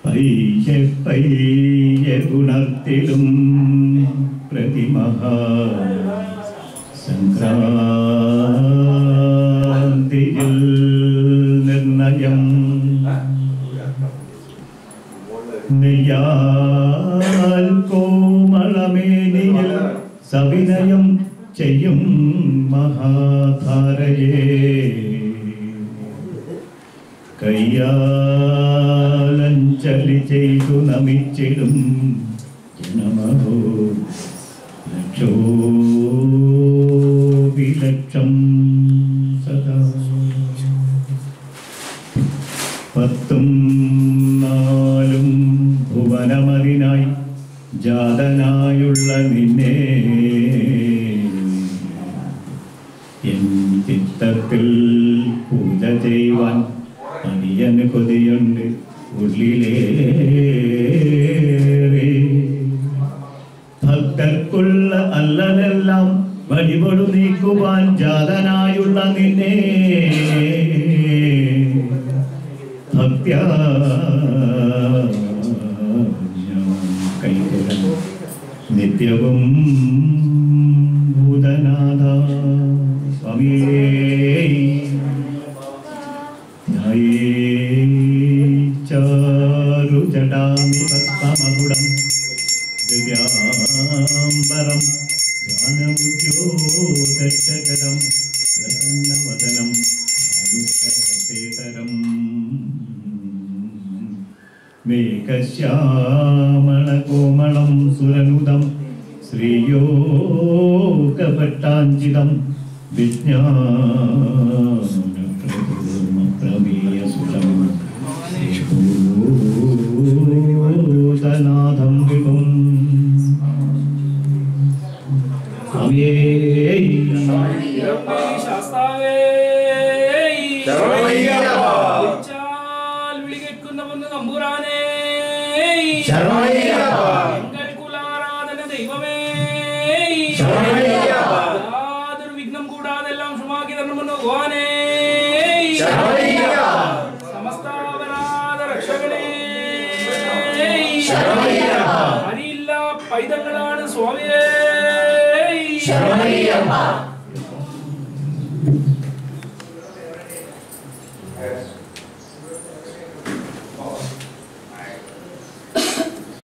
പയ്യെ പയ്യെ ഉണർത്തിടും പ്രതിമഹാ സംക്രാന്തിയിൽ നിർണയം നെയ്യാൽ കോമളമേനിയിൽ സവിനയം ചെയ്യും മഹാധാരയെ കയ്യാലഞ്ചലി ചെയ്തു നമിച്ചിടും ജനമഹോ ലക്ഷോപിലക്ഷം സദാ പത്തും നാലും ഭുവനമതിനായി ജാതനായുള്ള നിന്നെ എൻ ചിത്തത്തിൽ പൂജ ചെയ്യുവാൻ അടിയന് കൊതിയുണ്ട് ഉള്ളിലേറെ ഭക്തർക്കുള്ള അല്ലലെല്ലാം വഴിപൊടു നീക്കുവാൻ ജാതനായുള്ള നിന്നെ ഭക്ത്യാ ഞാൻ കൈകൊള്ളാം നിത്യവും ഭൂതനാഥ സ്വാമിയേ ചാരുജടാമി പത്മമകുടം ദിവ്യാംബരം ജ്ഞാനമുദ്യോദശകരം പ്രസന്നവദനം ആയുസ്തരം മേഘശ്യാമളകോമളം സുരനുദം ശ്രീയോഗപട്ടാഞ്ചിതം വിജ്ഞാനപ്രമേയസുതം ഭൂതനാഥം വിഭും സ്വാമിയേ ശാസ്താവേ ശരണമയ്യപ്പ. വിളിച്ചാൽ വിളി കേൾക്കുന്ന പൊന്ന് തമ്പുരാനേ ശരണമയ്യപ്പ. എങ്കൾക്കുലാരാധന ദൈവമേ ശരണമയ്യപ്പ. യാതൊരു വിഘ്നം കൂടാതെ എല്ലാം ക്ഷമാക്കി തരണമെന്ന് ഭഗവാനേ ശരണമയ്യപ്പ. സമസ്താപരാധ രക്ഷകനേ ശരണമയ്യപ്പ. ഹരിയില്ല പൈതങ്ങളാണ് സ്വാമിയേ ശരണമയ്യപ്പ.